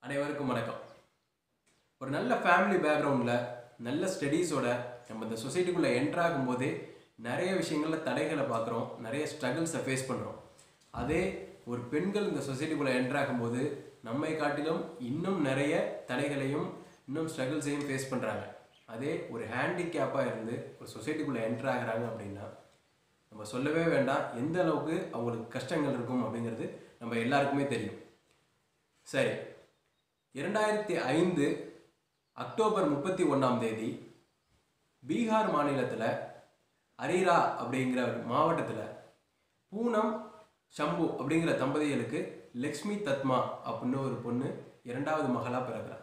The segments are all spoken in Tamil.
அனைவருக்கும் வணக்கம் ஒரு நல்ல ஃபேமிலி பேக்ரவுண்டில் நல்ல ஸ்டடீஸோட நம்ம இந்த சொசைட்டிக்குள்ளே என்ட்ரு ஆகும்போதே நிறைய விஷயங்களில் தடைகளை பார்க்குறோம் நிறைய ஸ்ட்ரகிள்ஸை ஃபேஸ் பண்ணுறோம் அதே ஒரு பெண்கள் இந்த சொசைட்டிக்குள்ளே என்ட்ரு ஆகும்போது நம்மை காட்டிலும் இன்னும் நிறைய தடைகளையும் இன்னும் ஸ்ட்ரகிள்ஸையும் ஃபேஸ் பண்ணுறாங்க அதே ஒரு ஹேண்டிகேப்பாக இருந்து ஒரு சொசைட்டிக்குள்ளே என்ட்ரு ஆகுறாங்க அப்படின்னா நம்ம சொல்லவே வேண்டாம் எந்த அளவுக்கு அவங்களுக்கு கஷ்டங்கள் இருக்கும் அப்படிங்கிறது நம்ம எல்லாருக்குமே தெரியும் சரி இரண்டாயிரத்தி ஐந்து அக்டோபர் முப்பத்தி ஒன்றாம் தேதி பீகார் மாநிலத்தில் அரீரா அப்படிங்கிற மாவட்டத்தில் பூனம் ஷம்பு அப்படிங்கிற தம்பதிகளுக்கு லக்ஷ்மி தத்மா அப்படின்னு ஒரு பொண்ணு இரண்டாவது மகளாக பிறகுறார்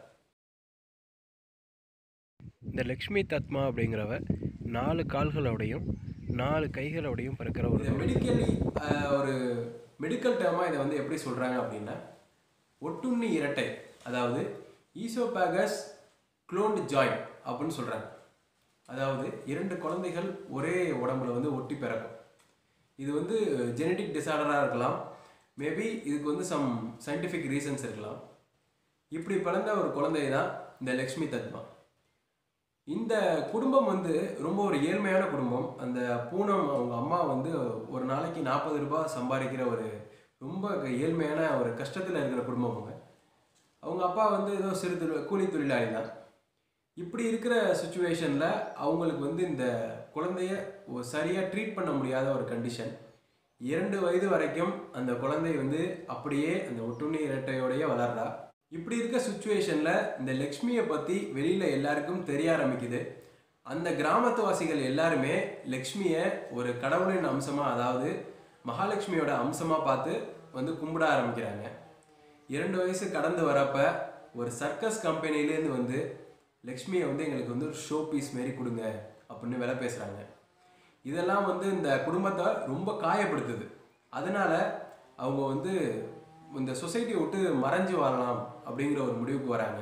இந்த லக்ஷ்மி தத்மா அப்படிங்கிறவ நாலு கால்களோடையும் நாலு கைகளோடையும் பிறக்கிற ஒரு மெடிக்கலி ஒரு மெடிக்கல் டேர்மாக இதை வந்து எப்படி சொல்கிறாங்க அப்படின்னா ஒட்டுண்ணி இரட்டை அதாவது ஈசோபேகஸ் குளோன்டு ஜாயின் அப்படின்னு சொல்கிறாங்க அதாவது இரண்டு குழந்தைகள் ஒரே உடம்புல வந்து ஒட்டி பிறக்கும் இது வந்து ஜெனட்டிக் டிசார்டராக இருக்கலாம் மேபி இதுக்கு வந்து சம் சயின்டிஃபிக் ரீசன்ஸ் இருக்கலாம் இப்படி பிறந்த ஒரு குழந்தை தான் இந்த லக்ஷ்மி தத்மா இந்த குடும்பம் வந்து ரொம்ப ஒரு ஏழ்மையான குடும்பம் அந்த பூனம் அவங்க அம்மா வந்து ஒரு நாளைக்கு நாற்பது ரூபாய் சம்பாதிக்கிற ஒரு ரொம்ப ஏழ்மையான ஒரு கஷ்டத்தில் இருக்கிற குடும்பம் அவங்க அவங்க அப்பா வந்து ஏதோ சிறு தொழில் கூலி தொழிலாளி தான் இப்படி இருக்கிற சுச்சுவேஷனில் அவங்களுக்கு வந்து இந்த குழந்தைய ஒரு சரியாக ட்ரீட் பண்ண முடியாத ஒரு கண்டிஷன் இரண்டு வயது வரைக்கும் அந்த குழந்தை வந்து அப்படியே அந்த ஒட்டுண்ணி இரட்டையோடையே வளர்றா இப்படி இருக்க சுச்சுவேஷனில் இந்த லக்ஷ்மியை பற்றி வெளியில் எல்லாருக்கும் தெரிய ஆரம்பிக்குது அந்த கிராமத்துவாசிகள் எல்லாருமே லக்ஷ்மியை ஒரு கடவுளின் அம்சமாக அதாவது மகாலட்சுமியோட அம்சமாக பார்த்து வந்து கும்பிட ஆரம்பிக்கிறாங்க இரண்டு வயசு கடந்து வரப்ப ஒரு சர்க்கஸ் கம்பெனிலேருந்து வந்து லக்ஷ்மியை வந்து எங்களுக்கு வந்து ஒரு ஷோ பீஸ் மாரி கொடுங்க அப்படின்னு விலை பேசுகிறாங்க இதெல்லாம் வந்து இந்த குடும்பத்தை ரொம்ப காயப்படுத்துது அதனால அவங்க வந்து இந்த சொசைட்டியை விட்டு மறைஞ்சு வாழலாம் அப்படிங்கிற ஒரு முடிவுக்கு வராங்க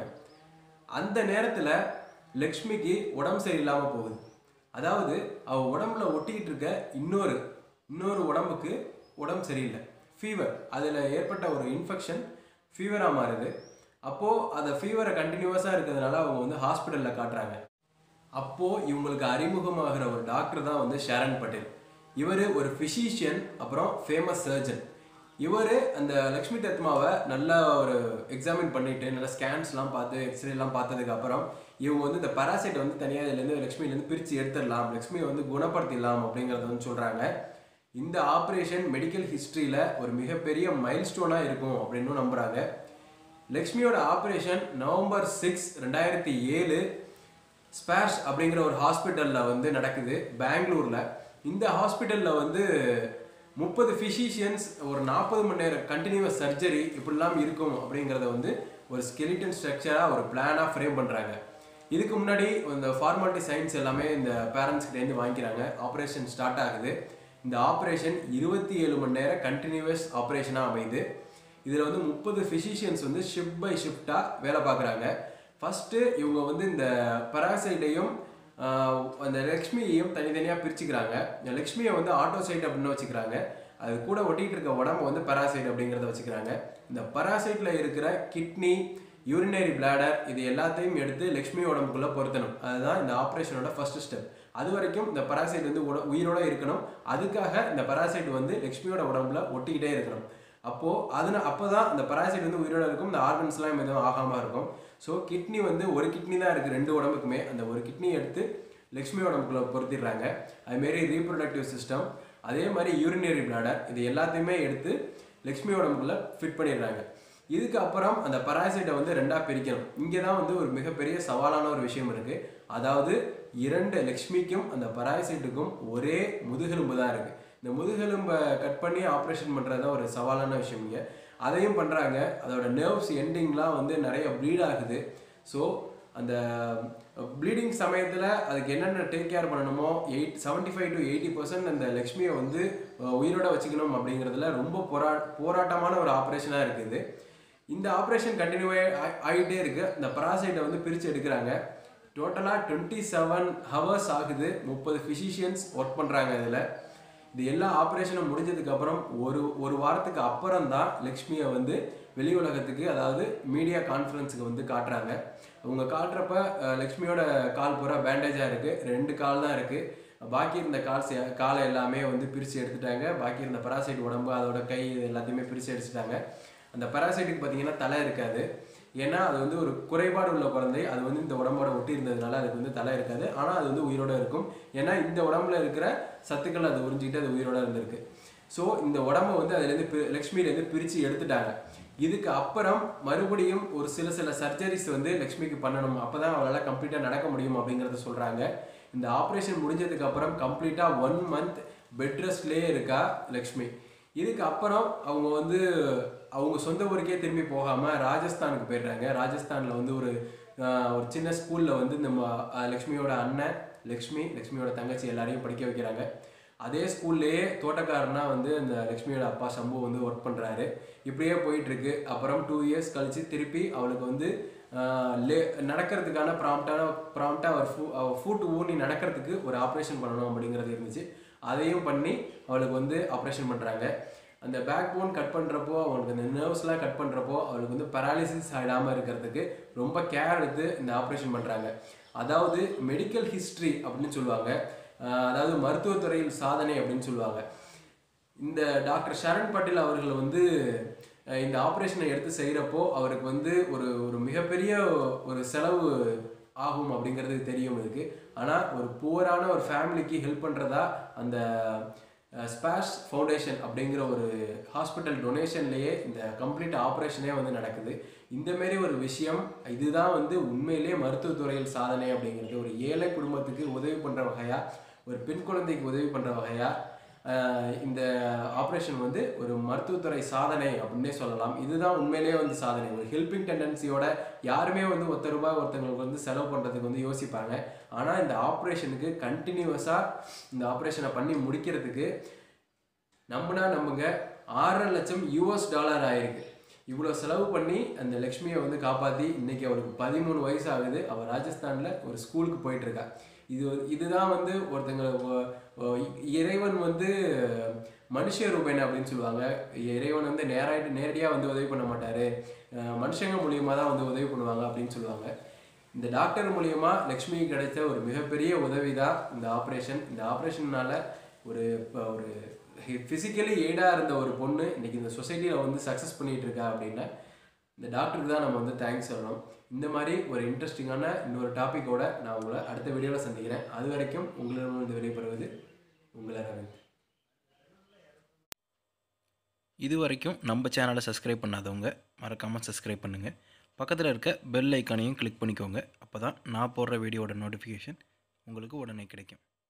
அந்த நேரத்தில் லக்ஷ்மிக்கு உடம்பு சரியில்லாமல் போகுது அதாவது அவள் உடம்புல ஒட்டிக்கிட்டு இருக்க இன்னொரு இன்னொரு உடம்புக்கு உடம்பு சரியில்லை ஃபீவர் அதில் ஏற்பட்ட ஒரு இன்ஃபெக்ஷன் ஃபீவராக மாறுது அப்போது அந்த ஃபீவரை கண்டினியூஸாக இருக்கிறதுனால அவங்க வந்து ஹாஸ்பிட்டலில் காட்டுறாங்க அப்போது இவங்களுக்கு அறிமுகமாகிற ஒரு டாக்டர் தான் வந்து ஷரண் பட்டேல் இவர் ஒரு ஃபிசிஷியன் அப்புறம் ஃபேமஸ் சர்ஜன் இவர் அந்த லக்ஷ்மி தத்மாவை நல்லா ஒரு எக்ஸாமின் பண்ணிட்டு நல்ல ஸ்கேன்ஸ்லாம் பார்த்து எக்ஸ்ரேலாம் பார்த்ததுக்கு அப்புறம் இவங்க வந்து இந்த பராசைட்டை வந்து தனியாக இதுலேருந்து லக்ஷ்மிலேருந்து பிரித்து எடுத்துடலாம் லக்ஷ்மியை வந்து குணப்படுத்திடலாம் அப்படிங்கிறத வந்து சொல்கிறாங்க இந்த ஆப்ரேஷன் மெடிக்கல் ஹிஸ்ட்ரியில் ஒரு மிகப்பெரிய மைல்ஸ்டோனாக இருக்கும் அப்படின்னு நம்புகிறாங்க லக்ஷ்மியோட ஆப்ரேஷன் நவம்பர் சிக்ஸ் ரெண்டாயிரத்தி ஏழு ஸ்பேஷ் அப்படிங்கிற ஒரு ஹாஸ்பிட்டலில் வந்து நடக்குது பெங்களூரில் இந்த ஹாஸ்பிட்டலில் வந்து முப்பது ஃபிசிஷியன்ஸ் ஒரு நாற்பது மணி நேரம் கண்டினியூஸ் சர்ஜரி இப்படிலாம் இருக்கும் அப்படிங்கிறத வந்து ஒரு ஸ்கெலிட்டன் ஸ்ட்ரக்சராக ஒரு பிளானாக ஃப்ரேம் பண்ணுறாங்க இதுக்கு முன்னாடி இந்த ஃபார்மாலிட்டி சயின்ஸ் எல்லாமே இந்த பேரண்ட்ஸ்கிட்டேருந்து வாங்கிக்கிறாங்க ஆப்ரேஷன் ஸ்டார்ட் ஆகுது இந்த ஆப்ரேஷன் இருபத்தி ஏழு மணி நேரம் கண்டினியூவஸ் ஆப்ரேஷனாக அமையுது இதில் வந்து முப்பது ஃபிசிஷியன்ஸ் வந்து ஷிஃப்ட் பை ஷிஃப்டாக வேலை பார்க்குறாங்க ஃபஸ்ட்டு இவங்க வந்து இந்த பராசைட்டையும் அந்த லக்ஷ்மியையும் தனித்தனியாக பிரிச்சுக்கிறாங்க இந்த லக்ஷ்மியை வந்து ஆட்டோசைட் அப்படின்னு வச்சுக்கிறாங்க அது கூட ஒட்டிகிட்டு இருக்க உடம்பு வந்து பராசைட் அப்படிங்கிறத வச்சுக்கிறாங்க இந்த பராசைட்டில் இருக்கிற கிட்னி யூரினரி பிளாடர் இது எல்லாத்தையும் எடுத்து லக்ஷ்மி உடம்புக்குள்ளே பொருத்தணும் அதுதான் இந்த ஆப்ரேஷனோட ஃபர்ஸ்ட் ஸ்டெப் அது வரைக்கும் இந்த பராசைட் வந்து உட உயிரோட இருக்கணும் அதுக்காக இந்த பராசைட் வந்து லக்ஷ்மியோட உடம்புல ஒட்டிக்கிட்டே இருக்கணும் அப்போது அதுனா அப்போ தான் அந்த பராசைட் வந்து உயிரோட இருக்கும் இந்த ஆர்கன்ஸ்லாம் எதுவும் ஆகாமல் இருக்கும் ஸோ கிட்னி வந்து ஒரு கிட்னி தான் இருக்குது ரெண்டு உடம்புக்குமே அந்த ஒரு கிட்னி எடுத்து லக்ஷ்மி உடம்புக்குள்ள பொருத்திடுறாங்க அதுமாரி ரீப்ரொடக்டிவ் சிஸ்டம் அதே மாதிரி யூரினரி பிளாடர் இது எல்லாத்தையுமே எடுத்து லக்ஷ்மி உடம்புக்குள்ள ஃபிட் பண்ணிடுறாங்க இதுக்கு அப்புறம் அந்த பராசைட்டை வந்து ரெண்டாக பிரிக்கணும் இங்கே தான் வந்து ஒரு மிகப்பெரிய சவாலான ஒரு விஷயம் இருக்குது அதாவது இரண்டு லக்ஷ்மிக்கும் அந்த பராசைட்டுக்கும் ஒரே முதுகெலும்பு தான் இருக்குது இந்த முதுகெலும்பை கட் பண்ணி ஆப்ரேஷன் பண்ணுறது தான் ஒரு சவாலான விஷயம் இங்கே அதையும் பண்ணுறாங்க அதோட நர்வ்ஸ் எண்டிங்லாம் வந்து நிறைய ப்ளீட் ஆகுது ஸோ அந்த ப்ளீடிங் சமயத்தில் அதுக்கு என்னென்ன டேக் கேர் பண்ணணுமோ eight seventy five to eighty percent அந்த லக்ஷ்மியை வந்து உயிரோட வச்சுக்கணும் அப்படிங்கிறதுல ரொம்ப போரா போராட்டமான ஒரு ஆப்ரேஷனாக இருக்குது இந்த ஆப்ரேஷன் கண்டினியூ ஆகிட்டே இருக்குது இந்த பராசைட்டை வந்து பிரித்து எடுக்கிறாங்க டோட்டலாக டுவெண்ட்டி செவன் ஹவர்ஸ் ஆகுது முப்பது ஃபிசிஷியன்ஸ் ஒர்க் பண்ணுறாங்க இதில் இது எல்லா ஆப்ரேஷனும் முடிஞ்சதுக்கு அப்புறம் ஒரு ஒரு வாரத்துக்கு அப்புறம் தான் லக்ஷ்மியை வந்து வெளி உலகத்துக்கு அதாவது மீடியா கான்ஃபரன்ஸுக்கு வந்து காட்டுறாங்க அவங்க காட்டுறப்ப அஹ், லக்ஷ்மியோட கால் பூரா பேண்டேஜாக இருக்குது ரெண்டு கால் தான் இருக்குது பாக்கி இருந்த கால் சே- காலை எல்லாமே வந்து பிரித்து எடுத்துட்டாங்க பாக்கி இருந்த பராசைட் உடம்பு அதோட கை இது எல்லாத்தையுமே பிரித்து எடுத்துட்டாங்க அந்த பராசைட்டுக்கு பார்த்தீங்கன்னா தலை இருக்காது ஏன்னா அது வந்து ஒரு குறைபாடு உள்ள குழந்தை அது வந்து இந்த உடம்போட ஒட்டி இருந்ததுனால அதுக்கு வந்து தலை இருக்காது ஆனால் அது வந்து உயிரோட இருக்கும் ஏன்னா இந்த உடம்புல இருக்கிற சத்துக்கள் அது உறிஞ்சிக்கிட்டு அது உயிரோட இருந்திருக்கு ஸோ இந்த உடம்பை வந்து அதுலேருந்து பி லக்ஷ்மியிலேருந்து பிரித்து எடுத்துட்டாங்க இதுக்கு அப்புறம் மறுபடியும் ஒரு சில சில சர்ஜரிஸ் வந்து லக்ஷ்மிக்கு பண்ணணும் அப்போ தான் அவளால் கம்ப்ளீட்டாக நடக்க முடியும் அப்படிங்கிறத சொல்கிறாங்க இந்த ஆப்ரேஷன் முடிஞ்சதுக்கு அப்புறம் கம்ப்ளீட்டாக ஒன் மந்த் பெட் ரெஸ்ட்லேயே இருக்கா லக்ஷ்மி இதுக்கு அப்புறம் அவங்க வந்து அவங்க சொந்த ஊருக்கே திரும்பி போகாமல் ராஜஸ்தானுக்கு போயிடுறாங்க ராஜஸ்தானில் வந்து ஒரு ஆஹ், ஒரு சின்ன ஸ்கூலில் வந்து இந்த ம- ஆஹ், லக்ஷ்மியோட அண்ணன் லக்ஷ்மி லக்ஷ்மியோட தங்கச்சி எல்லாரையும் படிக்க வைக்கிறாங்க அதே ஸ்கூல்லையே தோட்டக்காரனா வந்து அந்த லக்ஷ்மியோட அப்பா சம்பு வந்து ஒர்க் பண்ணுறாரு இப்படியே போயிட்டு இருக்கு அப்புறம் டூ இயர்ஸ் கழிச்சு திருப்பி அவளுக்கு வந்து ஆஹ், லே நடக்கிறதுக்கான ப்ராம்ப்டான ப்ராம்ப்டாக அவர் ஃபூ அவள் ஃபூட் ஊனி நடக்கிறதுக்கு ஒரு ஆப்ரேஷன் பண்ணணும் அப்படிங்கிறது இருந்துச்சு அதையும் பண்ணி அவளுக்கு வந்து ஆப்ரேஷன் பண்ணுறாங்க அந்த பேக் போன் கட் பண்ணுறப்போ அவளுக்கு அந்த நர்வ்ஸ்லாம் கட் பண்ணுறப்போ அவளுக்கு வந்து பராலிசிஸ் ஆகிடாமல் இருக்கிறதுக்கு ரொம்ப கேர் எடுத்து இந்த ஆப்ரேஷன் பண்ணுறாங்க அதாவது மெடிக்கல் ஹிஸ்ட்ரி அப்படின்னு சொல்லுவாங்க ஆஹ் அதாவது மருத்துவத்துறையில் சாதனை அப்படின்னு சொல்லுவாங்க இந்த டாக்டர் சரண் பட்டேல் அவர்கள் வந்து அஹ், இந்த ஆப்ரேஷனை எடுத்து செய்கிறப்போ அவருக்கு வந்து ஒரு ஒரு மிகப்பெரிய ஒரு செலவு ஆகும் அப்படிங்கிறது தெரியும் இதுக்கு ஆனால் ஒரு புவரான ஒரு ஃபேமிலிக்கு ஹெல்ப் பண்ணுறதா அந்த ஸ்பாஷ் ஃபவுண்டேஷன் அப்படிங்கிற ஒரு ஹாஸ்பிட்டல் டொனேஷன்லேயே இந்த கம்ப்ளீட் ஆப்ரேஷனே வந்து நடக்குது இந்த மாரி ஒரு விஷயம் இதுதான் வந்து உண்மையிலேயே மருத்துவத்துறையில் சாதனை அப்படிங்கிறது ஒரு ஏழை குடும்பத்துக்கு உதவி பண்ணுற வகையாக ஒரு பெண் குழந்தைக்கு உதவி பண்ணுற வகையாக ஆஹ் இந்த ஆப்ரேஷன் வந்து ஒரு மருத்துவத்துறை சாதனை அப்படின்னே சொல்லலாம் இதுதான் உண்மையிலேயே வந்து சாதனை ஒரு ஹெல்பிங் டெண்டன்சியோட யாருமே வந்து ஒத்த ரூபாய் ஒருத்தங்களுக்கு வந்து செலவு பண்ணுறதுக்கு வந்து யோசிப்பாங்க ஆனால் இந்த ஆப்ரேஷனுக்கு கண்டினியூஸாக இந்த ஆப்ரேஷனை பண்ணி முடிக்கிறதுக்கு நம்பினா நம்புங்க ஆறரை லட்சம் யூஎஸ் டாலர் ஆயிருக்கு இவ்வளோ செலவு பண்ணி அந்த லக்ஷ்மியை வந்து காப்பாற்றி இன்னைக்கு அவளுக்கு பதிமூணு வயசு ஆகுது அவள் ராஜஸ்தானில் ஒரு ஸ்கூலுக்கு போயிட்டு இருக்கா இது வந்து- இதுதான் வந்து ஒருத்தங்க ஒ- ஒ- இறைவன் வந்து மனுஷ ரூபேன் அப்படின்னு சொல்லுவாங்க இறைவன் வந்து நேராயிட்டு நேரடியாக வந்து உதவி பண்ண மாட்டார் மனுஷங்க மூலியமாக தான் வந்து உதவி பண்ணுவாங்க அப்படின்னு சொல்லுவாங்க இந்த டாக்டர் மூலியமா லக்ஷ்மிக்கு கிடைச்ச ஒரு மிகப்பெரிய உதவி தான் இந்த ஆப்ரேஷன் இந்த ஆப்ரேஷன்னால ஒரு இப்போ ஒரு ஃபிசிக்கலி எய்டாக இருந்த ஒரு பொண்ணு இன்னைக்கு இந்த சொசைட்டியில் வந்து சக்ஸஸ் பண்ணிட்டு இருக்கா அப்படின்னா இந்த டாக்டருக்கு தான் நம்ம வந்து தேங்க்ஸ் சொல்லணும் இந்த மாதிரி ஒரு இன்ட்ரெஸ்டிங்கான இன்னொரு டாப்பிக்கோட நான் உங்களை அடுத்த வீடியோவில் சந்திக்கிறேன் அது வரைக்கும் உங்களிடமிருந்து விடைபெறுவது உங்கள் அரவிந்த் இது வரைக்கும் நம்ம சேனலை சப்ஸ்கிரைப் பண்ணாதவங்க மறக்காமல் சப்ஸ்கிரைப் பண்ணுங்கள் பக்கத்தில் இருக்க பெல் ஐக்கானையும் கிளிக் பண்ணிக்கோங்க அப்போ தான் நான் போடுற வீடியோட நோட்டிஃபிகேஷன் உங்களுக்கு உடனே கிடைக்கும்